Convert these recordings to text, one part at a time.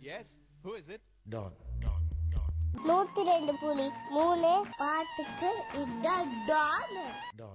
Yes? Who is it? Don. நூத்தி ரெண்டு புலி மூணு பாட்டுக்கு இதான் Don Don.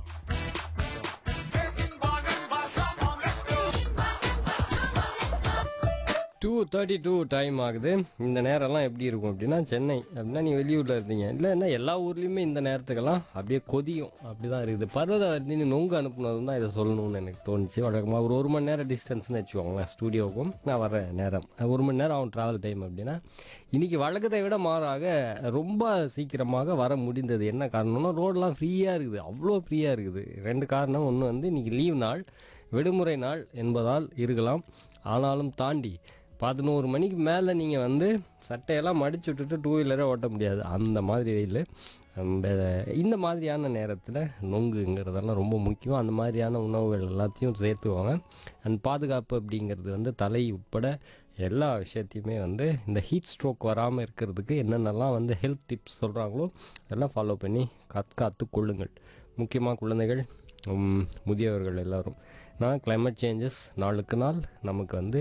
Two thirty two time ஆகுது இந்த நேரம்லாம் எப்படி இருக்கும் அப்படின்னா சென்னை அப்படின்னா நீ வெளியூரில் இருந்தீங்க இல்லைன்னா எல்லா ஊர்லேயுமே இந்த நேரத்துக்கெல்லாம் அப்படியே கொதியும் அப்படி தான் இருக்குது பர்வத வர்த்தினி நொங்கு அனுப்புனது தான் இதை சொல்லணும்னு எனக்கு தோணுச்சு வழக்கமாக ஒரு ஒரு மணி நேரம் டிஸ்டன்ஸ்னு வச்சுக்கோங்களேன் ஸ்டூடியோவுக்கும் நான் வர நேரம் ஒரு மணி நேரம் ஆகும் ட்ராவல் டைம் அப்படின்னா இன்றைக்கி வழக்கத்தை விட மாறாக ரொம்ப சீக்கிரமாக வர முடிந்தது என்ன காரணம்னா ரோடெலாம் ஃப்ரீயாக இருக்குது அவ்வளோ ஃப்ரீயாக இருக்குது ரெண்டு காரணம் ஒன்று வந்து இன்றைக்கி லீவ் நாள் விடுமுறை நாள் என்பதால் இருக்கலாம் ஆனாலும் தாண்டி பதினோரு மணிக்கு மேலே நீங்கள் வந்து சட்டையெல்லாம் மடிச்சு விட்டுட்டு டூ வீலரே ஓட்ட முடியாது அந்த மாதிரி வெயில் நம்ம இந்த மாதிரியான நேரத்தில் நொங்குங்கிறதெல்லாம் ரொம்ப முக்கியம் அந்த மாதிரியான உணவுகள் எல்லாத்தையும் சேர்த்துவாங்க அண்ட் பாதுகாப்பு அப்படிங்கிறது வந்து தலை உட்பட எல்லா விஷயத்தையுமே வந்து இந்த ஹீட் ஸ்ட்ரோக் வராமல் இருக்கிறதுக்கு என்னென்னலாம் வந்து ஹெல்த் டிப்ஸ் சொல்கிறாங்களோ அதெல்லாம் ஃபாலோ பண்ணி காத்து காத்து கொள்ளுங்கள் முக்கியமாக குழந்தைகள் உம், முதியவர்கள் எல்லாரும் நான் climate சேஞ்சஸ் நாளுக்கு நாள் நமக்கு வந்து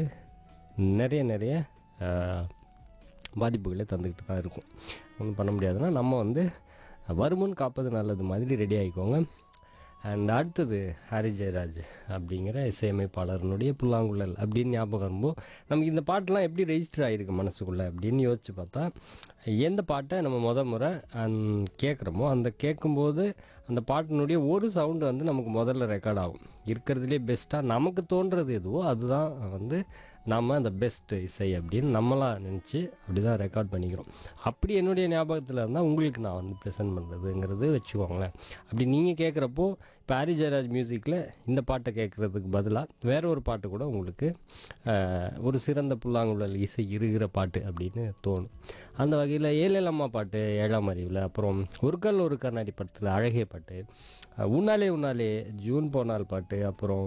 நிறைய நிறைய ஆஹ், பாதிப்புகளை தந்துக்கிட்டு தான் இருக்கும் ஒன்றும் பண்ண முடியாதுன்னா நம்ம வந்து வருமுன் காப்பது நல்லது மாதிரி ரெடி ஆகிக்கோங்க அண்ட் அடுத்தது ஹரி ஜெயராஜ் அப்படிங்கிற இசையமைப்பாளர்னுடைய புல்லாங்குழல் அப்படின்னு ஞாபகம் வரும்போது நமக்கு இந்த பாட்டெலாம் எப்படி ரெஜிஸ்டர் ஆகிருக்கு மனசுக்குள்ளே அப்படின்னு யோசிச்சு பார்த்தா எந்த பாட்டை நம்ம முத முறை அந் கேட்குறோமோ அந்த கேட்கும்போது அந்த பாட்டினுடைய ஒரு சவுண்டு வந்து நமக்கு முதல்ல ரெக்கார்ட் ஆகும் இருக்கிறதுலே பெஸ்ட்டாக நமக்கு தோன்றது எதுவோ அதுதான் வந்து நாம் அந்த பெஸ்ட் இசை அப்படின்னு நம்மளாம் நினச்சி அப்படி தான் ரெக்கார்ட் பண்ணிக்கிறோம் அப்படி என்னுடைய ஞாபகத்தில் இருந்தால் உங்களுக்கு நான் வந்து ப்ரெசென்ட் பண்ணுறதுங்கிறது வச்சுக்கோங்களேன் அப்படி நீங்கள் கேட்குறப்போ இப்போ ஹரி ஜெயராஜ் மியூசிக்கில் இந்த பாட்டை கேட்குறதுக்கு பதிலாக வேற ஒரு பாட்டு கூட உங்களுக்கு ஆஹ், ஒரு சிறந்த புல்லாங்குழல் இசை இருக்கிற பாட்டு அப்படின்னு தோணும் அந்த வகையில் ஏழேலம்மா பாட்டு ஏழாம் அறிவில் அப்புறம் ஒரு கல் ஒரு கண்ணாடி படத்தில் அழகிய பாட்டு அஹ், உன்னாலே உன்னாலே ஜூன் போனால் பாட்டு அப்புறம்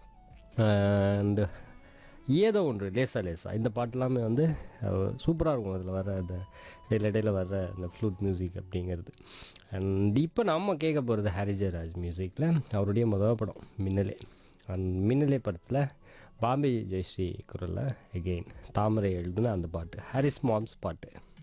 அண்ட் ஏதோ ஒன்று லேசா லேசா இந்த பாட்டெல்லாமே வந்து சூப்பராக இருக்கும் அதில் வர அந்த இடையில இடையில வர்ற அந்த ஃப்ளூட் மியூசிக் அப்படிங்கிறது அண்ட் இப்போ நம்ம கேட்க போகிறது ஹாரி ஜெயராஜ் மியூசிக்கில் அவருடைய முதல் படம் மின்னலே அண்ட் மின்னலே படத்தில் பாம்பே ஜெயஸ்ரீ குரலில் எகெயின் தாமரை எழுதுன அந்த பாட்டு ஹாரிஸ் மாம்ஸ் பாட்டு